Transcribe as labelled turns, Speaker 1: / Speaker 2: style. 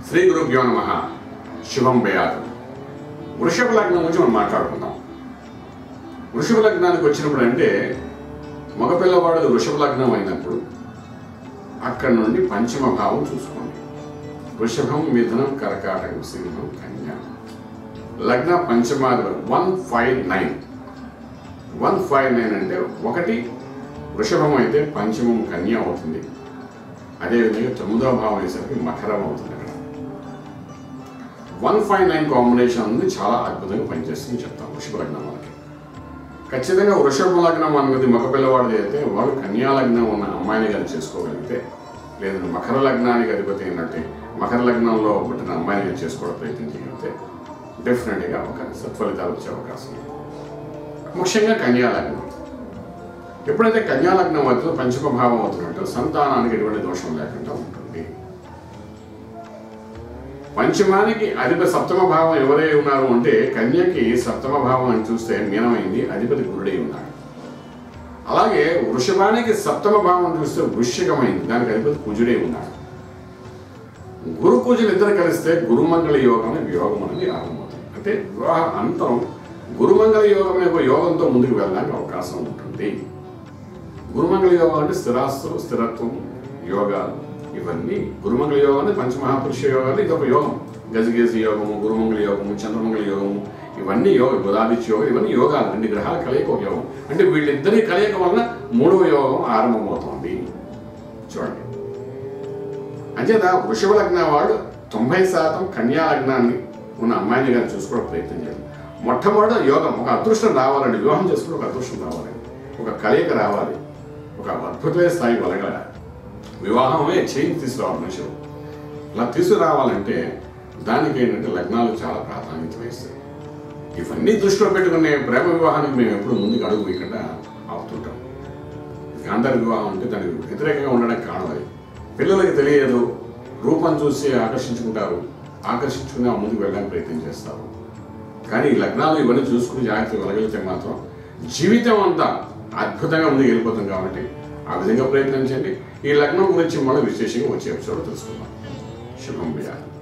Speaker 1: శ్రీ గురుభ్యో నమ శుభం భయాదు వృషభ లగ్నం గురించి మనం మాట్లాడుకుందాం వృషభ లగ్నానికి వచ్చినప్పుడు అంటే మగపిల్లవాడు వృషభ లగ్నం అయినప్పుడు అక్కడి నుండి పంచమ భావం చూసుకోండి వృషభం మిథునం కర్కాటకం సింహం కన్య లగ్న పంచమాధిపతి one five nine one five nine అంటే ఒకటి వృషభం అయితే పంచమం కన్య అవుతుంది అదేవిధంగా తొమ్మిదవ భావం అయ్యేసరికి మకరం అవుతుంది అక్కడ వన్ ఫైవ్ నైన్ కాంబినేషన్ అనేది చాలా అద్భుతంగా పనిచేస్తుంది చెప్తాం వృషభ లగ్నం వాళ్ళకి ఖచ్చితంగా వృషభ లగ్నం అన్నది మగ పిల్లవాడిది అయితే వాడు కన్యా లగ్నం ఉన్న అమ్మాయిని కానీ చేసుకోగలిగితే లేదా మకర లగ్నానికి అధిపతి అయినట్టే మకర లగ్నంలో పుట్టిన అమ్మాయిని కానీ చేసుకోవడం ప్రయత్నం చేయగలిగితే డెఫినెట్గా ఒక సత్ఫలితాలు వచ్చే అవకాశం ఉంది ముఖ్యంగా కన్యా లగ్నం ఎప్పుడైతే కన్యా లగ్నం అవుతుందో పంచమ భావం అవుతున్నట్టు సంతానానికి ఎటువంటి దోషం లేకుండా ఉంటుంది పంచమానికి అధిపతి సప్తమ భావం ఎవరై ఉన్నారు అంటే కన్యకి సప్తమ భావం అని చూస్తే మీనమైంది అధిపతి గురుడై ఉన్నాడు అలాగే వృషభానికి సప్తమ భావం చూస్తే వృశ్చికమైంది దానికి అధిపతి కుజుడై ఉన్నాడు గురు కుజులు ఇద్దరు కలిస్తే గురుమంగళ యోగం అనే యోగం అనేది ఆరంభమవుతుంది అంటే వివాహ అంతరం గురుమంగళ యోగం అనే ఒక యోగంతో ముందుకు వెళ్ళడానికి అవకాశం ఉంటుంది గురుమంగళ యోగం అంటే స్థిరాస్తులు స్థిరత్వం యోగాలు ఇవన్నీ గురుమంగళ యోగం అంటే పంచమహాపురుష యోగాలు ఇది ఒక యోగం గజగేసి యోగము గురుమంగళ యోగము చంద్రమంగళ యోగము ఇవన్నీ యోగ బుధాదిత్య యోగం ఇవన్నీ యోగాలు రెండు గ్రహాల కలయిక ఒక యోగం అంటే వీళ్ళిద్దరి కలయిక వలన మూడవ యోగం ఆరంభమవుతుంది చూడండి అంచేత వృషభ లగ్న వాడు తొంభై శాతం కన్యా లగ్నాన్ని ఉన్న అమ్మాయిని కానీ చూసుకోవడం ప్రయత్నం చేయాలి మొట్టమొదటి యోగం ఒక అదృష్టం రావాలండి వివాహం చేసుకుని ఒక అదృష్టం రావాలి ఒక కలయిక రావాలి ఒక అద్భుతమైన స్థాయి వలగల వివాహమే చేంజ్ తీసుకురావాలి మనుషులు ఇలా తీసుకురావాలంటే దానికి ఏంటంటే లగ్నాలు చాలా ప్రాధాన్యత వహిస్తాయి ఇవన్నీ దృష్టిలో పెట్టుకునే ప్రేమ వివాహానికి మేము ఎప్పుడు ముందుకు అడుగు వేయకుండా ఆపుతుంటాం గాంధార వివాహం అంటే దానికి వ్యతిరేకంగా ఉండడానికి కారణం అది పిల్లలకి తెలియదు రూపం చూసి ఆకర్షించుకుంటారు ఆకర్షించుకుని ఆ ముందుకు వెళ్ళడానికి ప్రయత్నం చేస్తారు కానీ ఈ లగ్నాలు ఇవన్నీ చూసుకుని జాగ్రత్త వెళ్ళగలిగితే మాత్రం జీవితం అంతా అద్భుతంగా ముందుకు వెళ్ళిపోతాం కాబట్టి ఆ విధంగా ప్రయత్నించండి ఈ లగ్నం గురించి మనం విశేషంగా వచ్చే ఎపిసోడ్ తెలుసుకుందాం శుభం విజయాలు